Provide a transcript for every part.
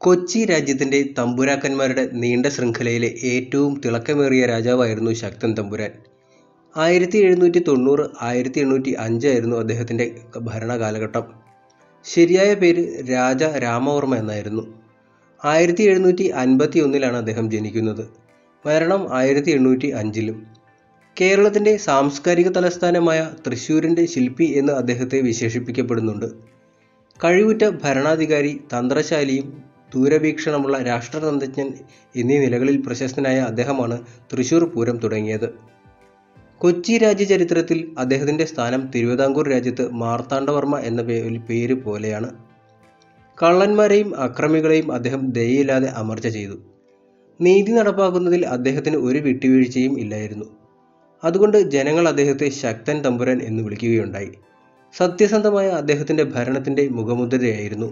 കൊച്ചി രാജ്യത്തിന്റെ തമ്പുരാക്കന്മാരുടെ നീണ്ട ശൃംഖലയിലെ ഏറ്റവും തിളക്കമേറിയ രാജാവായിരുന്നു ശക്തൻ തമ്പുരാൻ ആയിരത്തി എഴുന്നൂറ്റി തൊണ്ണൂറ് ആയിരത്തി എണ്ണൂറ്റി അഞ്ചായിരുന്നു അദ്ദേഹത്തിൻ്റെ ഭരണകാലഘട്ടം ശരിയായ പേര് രാജ രാമവർമ്മ എന്നായിരുന്നു ആയിരത്തി എഴുന്നൂറ്റി അൻപത്തി ഒന്നിലാണ് അദ്ദേഹം ജനിക്കുന്നത് മരണം ആയിരത്തി എണ്ണൂറ്റി അഞ്ചിലും കേരളത്തിൻ്റെ സാംസ്കാരിക തലസ്ഥാനമായ തൃശ്ശൂരിൻ്റെ ശില്പി എന്ന് അദ്ദേഹത്തെ വിശേഷിപ്പിക്കപ്പെടുന്നുണ്ട് കഴിവുറ്റ ഭരണാധികാരി തന്ത്രശാലിയും ദൂരവീക്ഷണമുള്ള രാഷ്ട്രതന്ത്രജ്ഞൻ എന്നീ നിലകളിൽ പ്രശസ്തനായ അദ്ദേഹമാണ് തൃശ്ശൂർ പൂരം തുടങ്ങിയത് കൊച്ചി രാജ്യചരിത്രത്തിൽ അദ്ദേഹത്തിൻ്റെ സ്ഥാനം തിരുവിതാംകൂർ രാജ്യത്ത് മാർത്താണ്ഡവർമ്മ എന്ന പേര് പോലെയാണ് കള്ളന്മാരെയും അക്രമികളെയും അദ്ദേഹം ദയയില്ലാതെ അമർച്ച ചെയ്തു നീതി നടപ്പാക്കുന്നതിൽ അദ്ദേഹത്തിന് ഒരു വിട്ടുവീഴ്ചയും ഇല്ലായിരുന്നു അതുകൊണ്ട് ജനങ്ങൾ അദ്ദേഹത്തെ ശക്തൻ തമ്പുരാൻ എന്ന് വിളിക്കുകയുണ്ടായി സത്യസന്ധമായ അദ്ദേഹത്തിൻ്റെ ഭരണത്തിൻ്റെ മുഖമുദ്രയായിരുന്നു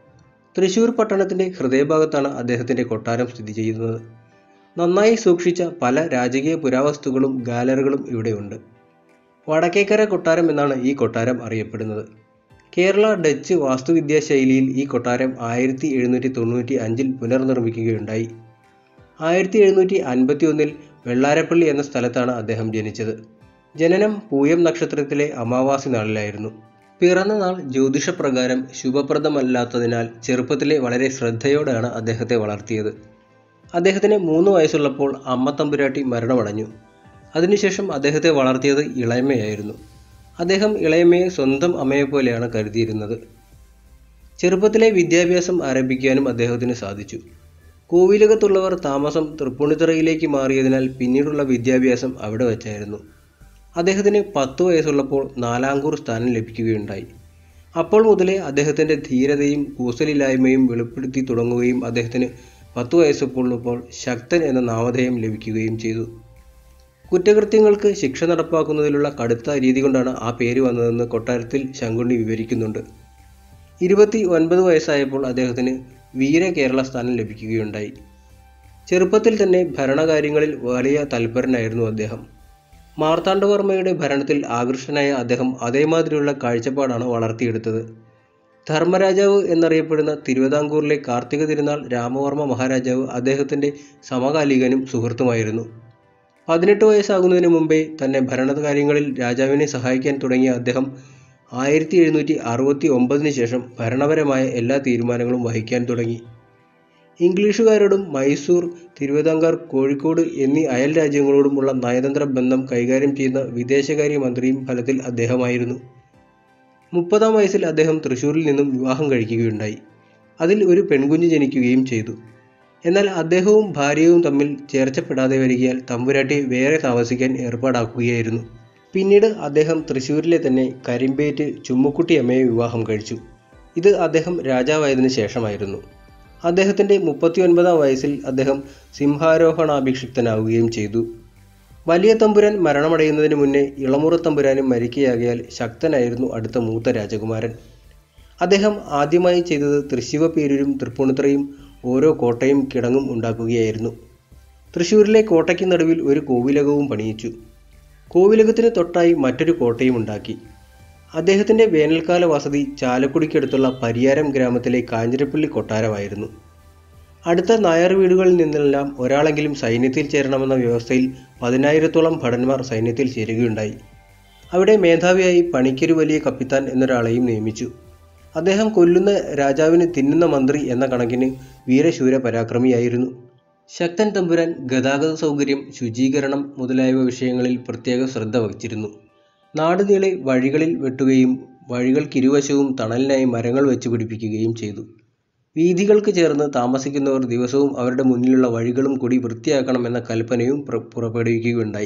തൃശൂർ പട്ടണത്തിൻ്റെ ഹൃദയഭാഗത്താണ് അദ്ദേഹത്തിൻ്റെ കൊട്ടാരം സ്ഥിതി ചെയ്യുന്നത് നന്നായി സൂക്ഷിച്ച പല രാജകീയ പുരാവസ്തുക്കളും ഗാലറികളും ഇവിടെയുണ്ട് വടക്കേക്കര കൊട്ടാരം എന്നാണ് ഈ കൊട്ടാരം അറിയപ്പെടുന്നത് കേരള ഡച്ച് വാസ്തുവിദ്യാ ശൈലിയിൽ ഈ കൊട്ടാരം ആയിരത്തി എഴുന്നൂറ്റി തൊണ്ണൂറ്റി അഞ്ചിൽ പുനർനിർമ്മിക്കുകയുണ്ടായി ആയിരത്തി എഴുന്നൂറ്റി അൻപത്തി ഒന്നിൽ വെള്ളാരപ്പള്ളി എന്ന സ്ഥലത്താണ് അദ്ദേഹം ജനിച്ചത് ജനനം പൂയം നക്ഷത്രത്തിലെ അമാവാസി നാളിലായിരുന്നു പിറന്ന നാൾ ജ്യോതിഷപ്രകാരം ശുഭപ്രദമല്ലാത്തതിനാൽ ചെറുപ്പത്തിലെ വളരെ ശ്രദ്ധയോടെയാണ് അദ്ദേഹത്തെ വളർത്തിയത് അദ്ദേഹത്തിന് മൂന്ന് വയസ്സുള്ളപ്പോൾ അമ്മ തമ്പുരാട്ടി മരണമടഞ്ഞു അതിനുശേഷം അദ്ദേഹത്തെ വളർത്തിയത് ഇളയമ്മയായിരുന്നു അദ്ദേഹം ഇളയമ്മയെ സ്വന്തം അമ്മയെപ്പോലെയാണ് കരുതിയിരുന്നത് ചെറുപ്പത്തിലെ വിദ്യാഭ്യാസം ആരംഭിക്കാനും അദ്ദേഹത്തിന് സാധിച്ചു കോവിലകത്തുള്ളവർ താമസം തൃപ്പൂണിത്തുറയിലേക്ക് മാറിയതിനാൽ പിന്നീടുള്ള വിദ്യാഭ്യാസം അവിടെ വച്ചായിരുന്നു അദ്ദേഹത്തിന് പത്ത് വയസ്സുള്ളപ്പോൾ നാലാംകൂർ സ്ഥാനം ലഭിക്കുകയുണ്ടായി അപ്പോൾ മുതലേ അദ്ദേഹത്തിൻ്റെ ധീരതയും കൂസലില്ലായ്മയും വെളിപ്പെടുത്തി തുടങ്ങുകയും അദ്ദേഹത്തിന് പത്ത് വയസ്സുള്ളപ്പോൾ ശക്തൻ എന്ന നാമധേയം ലഭിക്കുകയും ചെയ്തു കുറ്റകൃത്യങ്ങൾക്ക് ശിക്ഷ നടപ്പാക്കുന്നതിലുള്ള കടുത്ത രീതി കൊണ്ടാണ് ആ പേര് വന്നതെന്ന് കൊട്ടാരത്തിൽ ശങ്കുണ്ണി വിവരിക്കുന്നുണ്ട് ഇരുപത്തി ഒൻപത് വയസ്സായപ്പോൾ അദ്ദേഹത്തിന് വീര കേരള സ്ഥാനം ലഭിക്കുകയുണ്ടായി ചെറുപ്പത്തിൽ തന്നെ ഭരണകാര്യങ്ങളിൽ വലിയ തൽപരനായിരുന്നു അദ്ദേഹം മാർത്താണ്ഡവർമ്മയുടെ ഭരണത്തിൽ ആകൃഷ്ടനായ അദ്ദേഹം അതേമാതിരിയുള്ള കാഴ്ചപ്പാടാണ് വളർത്തിയെടുത്തത് ധർമ്മരാജാവ് എന്നറിയപ്പെടുന്ന തിരുവിതാംകൂറിലെ കാർത്തിക തിരുനാൾ രാമവർമ്മ മഹാരാജാവ് അദ്ദേഹത്തിൻ്റെ സമകാലികനും സുഹൃത്തുമായിരുന്നു പതിനെട്ട് വയസ്സാകുന്നതിന് മുമ്പേ തന്നെ ഭരണകാര്യങ്ങളിൽ രാജാവിനെ സഹായിക്കാൻ തുടങ്ങിയ അദ്ദേഹം ആയിരത്തി എഴുന്നൂറ്റി അറുപത്തി ഒമ്പതിന് ശേഷം ഭരണപരമായ എല്ലാ തീരുമാനങ്ങളും വഹിക്കാൻ തുടങ്ങി ഇംഗ്ലീഷുകാരോടും മൈസൂർ തിരുവിതാംകൂർ കോഴിക്കോട് എന്നീ അയൽ രാജ്യങ്ങളോടുമുള്ള നയതന്ത്ര ബന്ധം കൈകാര്യം ചെയ്യുന്ന വിദേശകാര്യ മന്ത്രിയും ഫലത്തിൽ അദ്ദേഹമായിരുന്നു മുപ്പതാം വയസ്സിൽ അദ്ദേഹം തൃശ്ശൂരിൽ നിന്നും വിവാഹം കഴിക്കുകയുണ്ടായി അതിൽ ഒരു പെൺകുഞ്ഞ് ജനിക്കുകയും ചെയ്തു എന്നാൽ അദ്ദേഹവും ഭാര്യയും തമ്മിൽ ചേർച്ചപ്പെടാതെ വരികയാൽ തമ്പുരാട്ടി വേറെ താമസിക്കാൻ ഏർപ്പാടാക്കുകയായിരുന്നു പിന്നീട് അദ്ദേഹം തൃശ്ശൂരിലെ തന്നെ കരിമ്പേറ്റ് ചുമ്മുക്കുട്ടി അമ്മയെ വിവാഹം കഴിച്ചു ഇത് അദ്ദേഹം രാജാവായതിനു ശേഷമായിരുന്നു അദ്ദേഹത്തിൻ്റെ മുപ്പത്തിയൊൻപതാം വയസ്സിൽ അദ്ദേഹം സിംഹാരോഹണാഭിഷിക്തനാവുകയും ചെയ്തു വലിയ തമ്പുരാൻ മരണമടയുന്നതിന് മുന്നേ ഇളമുറ തമ്പുരാനും മരിക്കയാകിയാൽ ശക്തനായിരുന്നു അടുത്ത മൂത്ത രാജകുമാരൻ അദ്ദേഹം ആദ്യമായി ചെയ്തത് തൃശ്ശിവപേരൂരും തൃപ്പൂണിത്തുറയും ഓരോ കോട്ടയും കിടങ്ങും ഉണ്ടാക്കുകയായിരുന്നു തൃശ്ശൂരിലെ കോട്ടയ്ക്ക് നടുവിൽ ഒരു കോവിലകവും പണിയിച്ചു കോവിലകത്തിന് തൊട്ടായി മറ്റൊരു കോട്ടയും ഉണ്ടാക്കി അദ്ദേഹത്തിൻ്റെ വേനൽക്കാല വസതി ചാലക്കുടിക്കടുത്തുള്ള പരിയാരം ഗ്രാമത്തിലെ കാഞ്ഞിരപ്പള്ളി കൊട്ടാരമായിരുന്നു അടുത്ത നായർ വീടുകളിൽ നിന്നെല്ലാം ഒരാളെങ്കിലും സൈന്യത്തിൽ ചേരണമെന്ന വ്യവസ്ഥയിൽ പതിനായിരത്തോളം ഭടന്മാർ സൈന്യത്തിൽ ചേരുകയുണ്ടായി അവിടെ മേധാവിയായി പണിക്കൊരു വലിയ കപ്പിത്താൻ എന്നൊരാളെയും നിയമിച്ചു അദ്ദേഹം കൊല്ലുന്ന രാജാവിന് തിന്നുന്ന മന്ത്രി എന്ന കണക്കിന് വീരശൂര പരാക്രമിയായിരുന്നു ശക്തൻ തമ്പുരാൻ ഗതാഗത സൗകര്യം ശുചീകരണം മുതലായവ വിഷയങ്ങളിൽ പ്രത്യേക ശ്രദ്ധ വഹിച്ചിരുന്നു നാടുനീളെ വഴികളിൽ വെട്ടുകയും വഴികൾക്കിരുവശവും തണലിനായി മരങ്ങൾ വെച്ച് പിടിപ്പിക്കുകയും ചെയ്തു വീഥികൾക്ക് ചേർന്ന് താമസിക്കുന്നവർ ദിവസവും അവരുടെ മുന്നിലുള്ള വഴികളും കൂടി വൃത്തിയാക്കണമെന്ന കൽപ്പനയും പുറപ്പെടുവിക്കുകയുണ്ടായി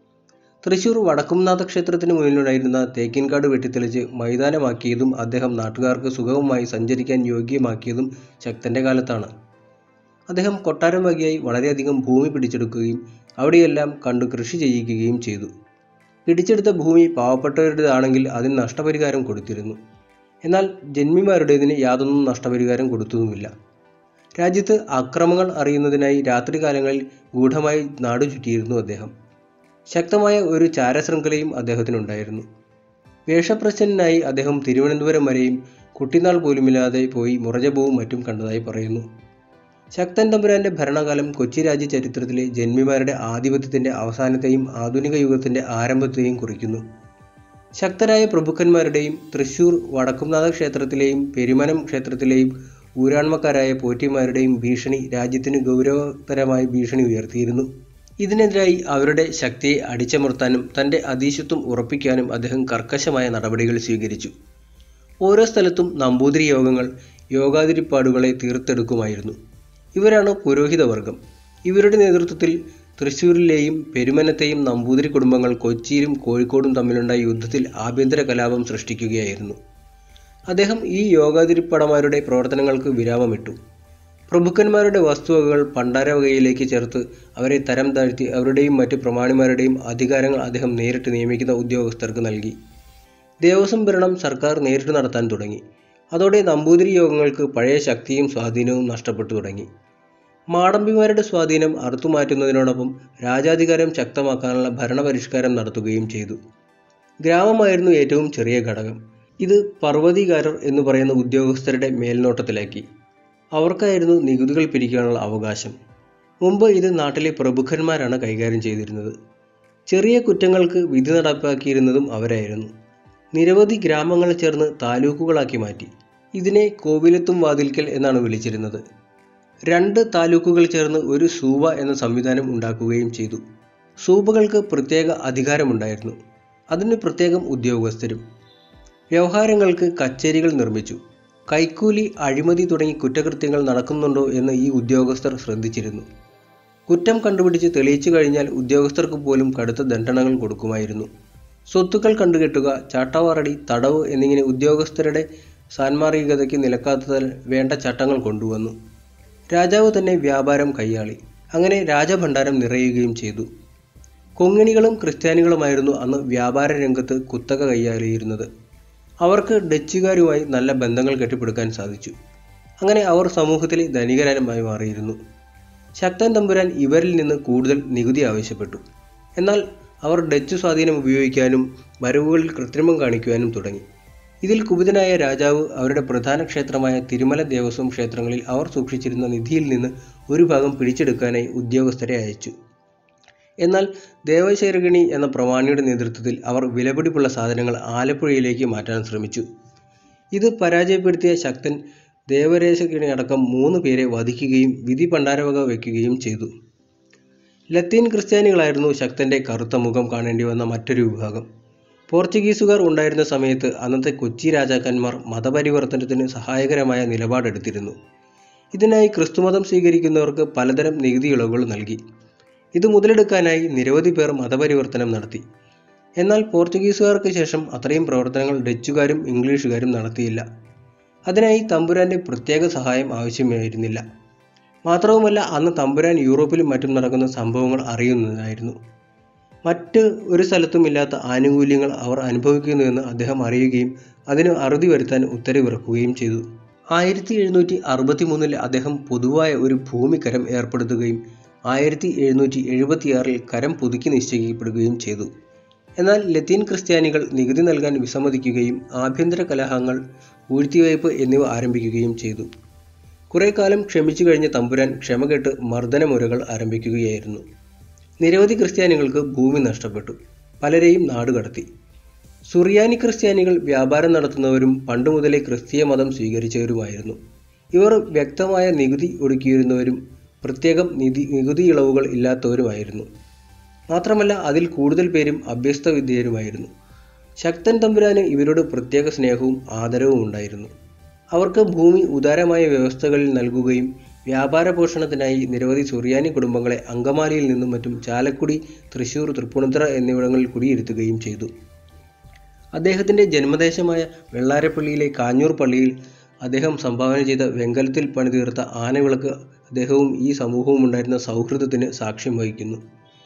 തൃശൂർ വടക്കുംനാഥ ക്ഷേത്രത്തിന് മുന്നിലുണ്ടായിരുന്ന തേക്കിൻകാട് വെട്ടിത്തെളിച്ച് മൈതാനമാക്കിയതും അദ്ദേഹം നാട്ടുകാർക്ക് സുഗമമായി സഞ്ചരിക്കാൻ യോഗ്യമാക്കിയതും ശക്തൻ്റെ കാലത്താണ് അദ്ദേഹം കൊട്ടാരം വകയായി വളരെയധികം ഭൂമി പിടിച്ചെടുക്കുകയും അവിടെയെല്ലാം കണ്ടു കൃഷി ചെയ്യിക്കുകയും ചെയ്തു പിടിച്ചെടുത്ത ഭൂമി പാവപ്പെട്ടവരുടേതാണെങ്കിൽ അതിന് നഷ്ടപരിഹാരം കൊടുത്തിരുന്നു എന്നാൽ ജന്മിമാരുടേതിന് യാതൊന്നും നഷ്ടപരിഹാരം കൊടുത്തതുമില്ല രാജ്യത്ത് അക്രമങ്ങൾ അറിയുന്നതിനായി രാത്രികാലങ്ങളിൽ ഗൂഢമായി നാടു ചുറ്റിയിരുന്നു അദ്ദേഹം ശക്തമായ ഒരു ചാരശൃംഖലയും അദ്ദേഹത്തിനുണ്ടായിരുന്നു വേഷപ്രച്ഛന്നനായി അദ്ദേഹം തിരുവനന്തപുരം വരെയും കുട്ടിനാൾ പോലുമില്ലാതെ പോയി മുറജപവും മറ്റും കണ്ടതായി പറയുന്നു ശക്തൻ തമ്പുരാന്റെ ഭരണകാലം കൊച്ചി രാജ്യ ചരിത്രത്തിലെ ജന്മിമാരുടെ ആധിപത്യത്തിന്റെ അവസാനത്തെയും ആധുനിക യുഗത്തിന്റെ ആരംഭത്തെയും കുറിക്കുന്നു ശക്തരായ പ്രഭുക്കന്മാരുടെയും തൃശൂർ വടക്കുംനാഥ ക്ഷേത്രത്തിലെയും പെരുമനം ക്ഷേത്രത്തിലെയും ഊരാൺമക്കാരായ പോറ്റിമാരുടെയും ഭീഷണി രാജ്യത്തിന് ഗൗരവതരമായ ഭീഷണി ഉയർത്തിയിരുന്നു ഇതിനെതിരായി അവരുടെ ശക്തിയെ അടിച്ചമർത്താനും തന്റെ അധീശത്വം ഉറപ്പിക്കാനും അദ്ദേഹം കർക്കശമായ നടപടികൾ സ്വീകരിച്ചു ഓരോ സ്ഥലത്തും നമ്പൂതിരി യോഗങ്ങൾ യോഗാതിരിപ്പാടുകളെ തീർത്തെടുക്കുമായിരുന്നു ഇവരാണ് പുരോഹിതവർഗം ഇവരുടെ നേതൃത്വത്തിൽ തൃശ്ശൂരിലെയും പെരുമനത്തെയും നമ്പൂതിരി കുടുംബങ്ങൾ കൊച്ചിയിലും കോഴിക്കോടും തമ്മിലുണ്ടായ യുദ്ധത്തിൽ ആഭ്യന്തര കലാപം സൃഷ്ടിക്കുകയായിരുന്നു അദ്ദേഹം ഈ യോഗാതിരിപ്പടമാരുടെ പ്രവർത്തനങ്ങൾക്ക് വിരാമമിട്ടു പ്രഭുക്കന്മാരുടെ വസ്തുവകകൾ പണ്ടാരവകയിലേക്ക് ചേർത്ത് അവരെ തരം താഴ്ത്തി അവരുടെയും മറ്റ് പ്രമാണിമാരുടെയും അധികാരങ്ങൾ അദ്ദേഹം നേരിട്ട് നിയമിക്കുന്ന ഉദ്യോഗസ്ഥർക്ക് നൽകി ദേവസ്വം ഭരണം സർക്കാർ നേരിട്ട് നടത്താൻ തുടങ്ങി അതോടെ നമ്പൂതിരി യോഗങ്ങൾക്ക് പഴയ ശക്തിയും സ്വാധീനവും നഷ്ടപ്പെട്ടു തുടങ്ങി മാടമ്പിമാരുടെ സ്വാധീനം അറുത്തുമാറ്റുന്നതിനോടൊപ്പം രാജാധികാരം ശക്തമാക്കാനുള്ള ഭരണപരിഷ്കാരം നടത്തുകയും ചെയ്തു ഗ്രാമമായിരുന്നു ഏറ്റവും ചെറിയ ഘടകം ഇത് പർവ്വതീകാരർ എന്ന് പറയുന്ന ഉദ്യോഗസ്ഥരുടെ മേൽനോട്ടത്തിലാക്കി അവർക്കായിരുന്നു നികുതികൾ പിരിക്കാനുള്ള അവകാശം മുമ്പ് ഇത് നാട്ടിലെ പ്രഭുക്കന്മാരാണ് കൈകാര്യം ചെയ്തിരുന്നത് ചെറിയ കുറ്റങ്ങൾക്ക് വിധി നടപ്പാക്കിയിരുന്നതും അവരായിരുന്നു നിരവധി ഗ്രാമങ്ങൾ ചേർന്ന് താലൂക്കുകളാക്കി മാറ്റി ഇതിനെ കോവിലത്തും വാതിൽക്കൽ എന്നാണ് വിളിച്ചിരുന്നത് രണ്ട് താലൂക്കുകൾ ചേർന്ന് ഒരു സൂവ എന്ന സംവിധാനം ഉണ്ടാക്കുകയും ചെയ്തു സൂബകൾക്ക് പ്രത്യേക അധികാരമുണ്ടായിരുന്നു അതിന് പ്രത്യേകം ഉദ്യോഗസ്ഥരും വ്യവഹാരങ്ങൾക്ക് കച്ചേരികൾ നിർമ്മിച്ചു കൈക്കൂലി അഴിമതി തുടങ്ങി കുറ്റകൃത്യങ്ങൾ നടക്കുന്നുണ്ടോ എന്ന് ഈ ഉദ്യോഗസ്ഥർ ശ്രദ്ധിച്ചിരുന്നു കുറ്റം കണ്ടുപിടിച്ച് തെളിയിച്ചു കഴിഞ്ഞാൽ ഉദ്യോഗസ്ഥർക്ക് പോലും കടുത്ത ദണ്ഡനകൾ കൊടുക്കുമായിരുന്നു സ്വത്തുക്കൾ കണ്ടുകെട്ടുക ചാട്ടവാറടി തടവ് എന്നിങ്ങനെ ഉദ്യോഗസ്ഥരുടെ സാൻമാർഗികതയ്ക്ക് നിലക്കാത്തതിൽ വേണ്ട ചട്ടങ്ങൾ കൊണ്ടുവന്നു രാജാവ് തന്നെ വ്യാപാരം കൈയാളി അങ്ങനെ രാജഭണ്ഡാരം നിറയുകയും ചെയ്തു കൊങ്ങിണികളും ക്രിസ്ത്യാനികളുമായിരുന്നു അന്ന് വ്യാപാര രംഗത്ത് കുത്തക കൈയാളിയിരുന്നത് അവർക്ക് ഡച്ചുകാരുമായി നല്ല ബന്ധങ്ങൾ കെട്ടിപ്പടുക്കാൻ സാധിച്ചു അങ്ങനെ അവർ സമൂഹത്തിലെ ധനികരമായി മാറിയിരുന്നു ശക്തൻ തമ്പുരാൻ ഇവരിൽ നിന്ന് കൂടുതൽ നികുതി ആവശ്യപ്പെട്ടു എന്നാൽ അവർ ഡച്ച് സ്വാധീനം ഉപയോഗിക്കാനും വരവുകളിൽ കൃത്രിമം കാണിക്കുവാനും തുടങ്ങി ഇതിൽ കുപിതനായ രാജാവ് അവരുടെ പ്രധാന ക്ഷേത്രമായ തിരുമല ദേവസ്വം ക്ഷേത്രങ്ങളിൽ അവർ സൂക്ഷിച്ചിരുന്ന നിധിയിൽ നിന്ന് ഒരു ഭാഗം പിടിച്ചെടുക്കാനായി ഉദ്യോഗസ്ഥരെ അയച്ചു എന്നാൽ ദേവശേരഗിണി എന്ന പ്രമാണിയുടെ നേതൃത്വത്തിൽ അവർ വിലപിടിപ്പുള്ള സാധനങ്ങൾ ആലപ്പുഴയിലേക്ക് മാറ്റാൻ ശ്രമിച്ചു ഇത് പരാജയപ്പെടുത്തിയ ശക്തൻ ദേവരേശഗിണി അടക്കം മൂന്ന് പേരെ വധിക്കുകയും വിധി പണ്ടാരവക വയ്ക്കുകയും ചെയ്തു ലത്തീൻ ക്രിസ്ത്യാനികളായിരുന്നു ശക്തന്റെ കറുത്ത മുഖം കാണേണ്ടി വന്ന മറ്റൊരു വിഭാഗം പോർച്ചുഗീസുകാർ ഉണ്ടായിരുന്ന സമയത്ത് അന്നത്തെ കൊച്ചി രാജാക്കന്മാർ മതപരിവർത്തനത്തിന് സഹായകരമായ നിലപാടെടുത്തിരുന്നു ഇതിനായി ക്രിസ്തുമതം സ്വീകരിക്കുന്നവർക്ക് പലതരം നികുതി ഇളവുകൾ നൽകി ഇത് മുതലെടുക്കാനായി നിരവധി പേർ മതപരിവർത്തനം നടത്തി എന്നാൽ പോർച്ചുഗീസുകാർക്ക് ശേഷം അത്രയും പ്രവർത്തനങ്ങൾ ഡച്ചുകാരും ഇംഗ്ലീഷുകാരും നടത്തിയില്ല അതിനായി തമ്പുരാന്റെ പ്രത്യേക സഹായം ആവശ്യമായിരുന്നില്ല മാത്രവുമല്ല അന്ന് തമ്പുരാൻ യൂറോപ്പിലും മറ്റും നടക്കുന്ന സംഭവങ്ങൾ അറിയുന്നതായിരുന്നു മറ്റ് ഒരു സ്ഥലത്തും ഇല്ലാത്ത ആനുകൂല്യങ്ങൾ അവർ അനുഭവിക്കുന്നുവെന്ന് അദ്ദേഹം അറിയുകയും അതിന് അറുതി വരുത്താൻ ഉത്തരവിറക്കുകയും ചെയ്തു ആയിരത്തി എഴുന്നൂറ്റി അറുപത്തി മൂന്നിൽ അദ്ദേഹം പൊതുവായ ഒരു ഭൂമിക്കരം ഏർപ്പെടുത്തുകയും ആയിരത്തി എഴുന്നൂറ്റി എഴുപത്തിയാറിൽ കരം പുതുക്കി നിശ്ചയിക്കപ്പെടുകയും ചെയ്തു എന്നാൽ ലത്തീൻ ക്രിസ്ത്യാനികൾ നികുതി നൽകാൻ വിസമ്മതിക്കുകയും ആഭ്യന്തര കലഹങ്ങൾ ഊഴ്ത്തിവയ്പ് എന്നിവ ആരംഭിക്കുകയും ചെയ്തു കുറെ കാലം ക്ഷമിച്ചു കഴിഞ്ഞ തമ്പുരാൻ ക്ഷമകെട്ട് മർദ്ദനമുറകൾ ആരംഭിക്കുകയായിരുന്നു നിരവധി ക്രിസ്ത്യാനികൾക്ക് ഭൂമി നഷ്ടപ്പെട്ടു പലരെയും നാടുകടത്തി സുറിയാനി ക്രിസ്ത്യാനികൾ വ്യാപാരം നടത്തുന്നവരും പണ്ടു മുതലേ ക്രിസ്തീയ മതം സ്വീകരിച്ചവരുമായിരുന്നു ഇവർ വ്യക്തമായ നികുതി ഒടുക്കിയിരുന്നവരും പ്രത്യേകം നിധി നികുതി ഇളവുകൾ ഇല്ലാത്തവരുമായിരുന്നു മാത്രമല്ല അതിൽ കൂടുതൽ പേരും അഭ്യസ്ത വിദ്യരുമായിരുന്നു ശക്തൻ തമ്പുരാന് ഇവരോട് പ്രത്യേക സ്നേഹവും ആദരവും ഉണ്ടായിരുന്നു അവർക്ക് ഭൂമി ഉദാരമായ വ്യവസ്ഥകളിൽ നൽകുകയും വ്യാപാര പോഷണത്തിനായി നിരവധി സുറിയാനി കുടുംബങ്ങളെ അങ്കമാലിയിൽ നിന്നും മറ്റും ചാലക്കുടി തൃശൂർ തൃപ്പൂണിത്തുറ എന്നിവിടങ്ങളിൽ കുടിയിരുത്തുകയും ചെയ്തു അദ്ദേഹത്തിൻ്റെ ജന്മദേശമായ വെള്ളാരപ്പള്ളിയിലെ കാഞ്ഞൂർ പള്ളിയിൽ അദ്ദേഹം സംഭാവന ചെയ്ത വെങ്കലത്തിൽ പണിതീർത്ത ആനവിളക്ക് അദ്ദേഹവും ഈ സമൂഹവും ഉണ്ടായിരുന്ന സൗഹൃദത്തിന് സാക്ഷ്യം വഹിക്കുന്നു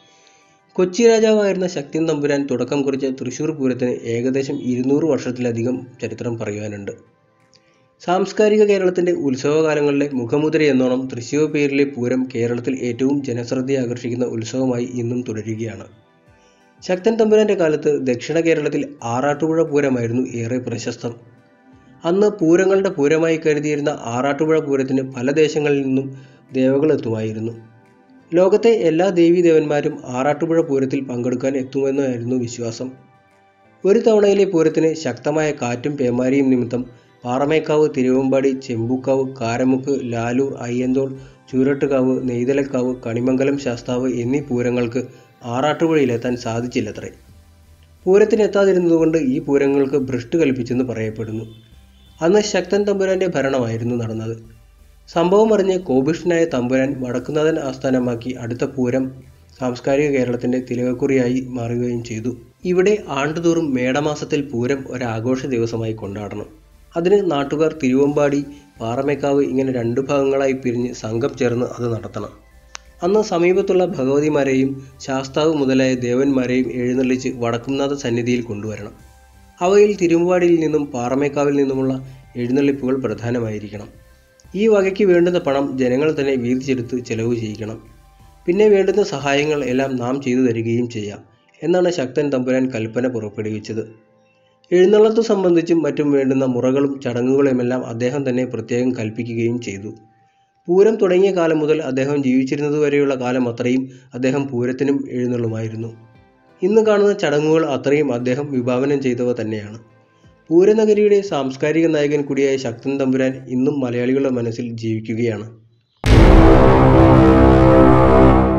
കൊച്ചി രാജാവായിരുന്ന ശക്തിൻ തമ്പുരാൻ തുടക്കം കുറിച്ച തൃശൂർ പൂരത്തിന് ഏകദേശം ഇരുന്നൂറ് വർഷത്തിലധികം ചരിത്രം പറയുവാനുണ്ട് സാംസ്കാരിക കേരളത്തിന്റെ ഉത്സവകാലങ്ങളിലെ മുഖമുദ്ര എന്നോണം തൃശ്ശൂർ പേരിലെ പൂരം കേരളത്തിൽ ഏറ്റവും ജനശ്രദ്ധ ആകർഷിക്കുന്ന ഉത്സവമായി ഇന്നും തുടരുകയാണ് ശക്തൻ തമ്പുരാന്റെ കാലത്ത് ദക്ഷിണ കേരളത്തിൽ ആറാട്ടുപുഴ പൂരമായിരുന്നു ഏറെ പ്രശസ്തം അന്ന് പൂരങ്ങളുടെ പൂരമായി കരുതിയിരുന്ന ആറാട്ടുപുഴ പൂരത്തിന് പല ദേശങ്ങളിൽ നിന്നും ദേവകൾ എത്തുമായിരുന്നു ലോകത്തെ എല്ലാ ദേവീദേവന്മാരും ആറാട്ടുപുഴ പൂരത്തിൽ പങ്കെടുക്കാൻ എത്തുമെന്നായിരുന്നു വിശ്വാസം ഒരു തവണയിലെ പൂരത്തിന് ശക്തമായ കാറ്റും പേമാരിയും നിമിത്തം പാറമേക്കാവ് തിരുവമ്പാടി ചെമ്പൂക്കാവ് കാരമുക്ക് ലാലൂർ അയ്യന്തോൾ ചൂരട്ടുകാവ് നെയ്തലക്കാവ് കണിമംഗലം ശാസ്താവ് എന്നീ പൂരങ്ങൾക്ക് ആറാട്ടുപുഴയിലെത്താൻ സാധിച്ചില്ലത്രേ പൂരത്തിനെത്താതിരുന്നതുകൊണ്ട് ഈ പൂരങ്ങൾക്ക് ഭ്രഷ്ട് കൽപ്പിച്ചെന്ന് പറയപ്പെടുന്നു അന്ന് ശക്തൻ തമ്പുരാന്റെ ഭരണമായിരുന്നു നടന്നത് സംഭവം അറിഞ്ഞ് കോപിഷ്ഠനായ തമ്പുരാൻ വടക്കുന്നാഥൻ ആസ്ഥാനമാക്കി അടുത്ത പൂരം സാംസ്കാരിക കേരളത്തിന്റെ തിലകക്കുറിയായി മാറുകയും ചെയ്തു ഇവിടെ ആണ്ടുതോറും മേടമാസത്തിൽ പൂരം ഒരാഘോഷ ദിവസമായി കൊണ്ടാടണം അതിന് നാട്ടുകാർ തിരുവമ്പാടി പാറമേക്കാവ് ഇങ്ങനെ രണ്ടു ഭാഗങ്ങളായി പിരിഞ്ഞ് സംഘം ചേർന്ന് അത് നടത്തണം അന്ന് സമീപത്തുള്ള ഭഗവതിമാരെയും ശാസ്താവ് മുതലായ ദേവന്മാരെയും എഴുന്നള്ളിച്ച് വടക്കുംനാഥ സന്നിധിയിൽ കൊണ്ടുവരണം അവയിൽ തിരുവമ്പാടിയിൽ നിന്നും പാറമേക്കാവിൽ നിന്നുമുള്ള എഴുന്നള്ളിപ്പുകൾ പ്രധാനമായിരിക്കണം ഈ വകയ്ക്ക് വേണ്ടുന്ന പണം ജനങ്ങൾ തന്നെ വീതിച്ചെടുത്ത് ചെലവ് ചെയ്യിക്കണം പിന്നെ വേണ്ടുന്ന സഹായങ്ങൾ എല്ലാം നാം ചെയ്തു തരികയും ചെയ്യാം എന്നാണ് ശക്തൻ തമ്പുരാൻ കൽപ്പന പുറപ്പെടുവിച്ചത് എഴുന്നള്ളത്ത് സംബന്ധിച്ചും മറ്റും വേണ്ടുന്ന മുറകളും ചടങ്ങുകളുമെല്ലാം അദ്ദേഹം തന്നെ പ്രത്യേകം കൽപ്പിക്കുകയും ചെയ്തു പൂരം തുടങ്ങിയ കാലം മുതൽ അദ്ദേഹം ജീവിച്ചിരുന്നതുവരെയുള്ള കാലം അത്രയും അദ്ദേഹം പൂരത്തിനും എഴുന്നള്ളുമായിരുന്നു ഇന്ന് കാണുന്ന ചടങ്ങുകൾ അത്രയും അദ്ദേഹം വിഭാവനം ചെയ്തവ തന്നെയാണ് പൂരനഗരിയുടെ സാംസ്കാരിക നായകൻ കൂടിയായ ശക്തൻ തമ്പുരാൻ ഇന്നും മലയാളികളുടെ മനസ്സിൽ ജീവിക്കുകയാണ്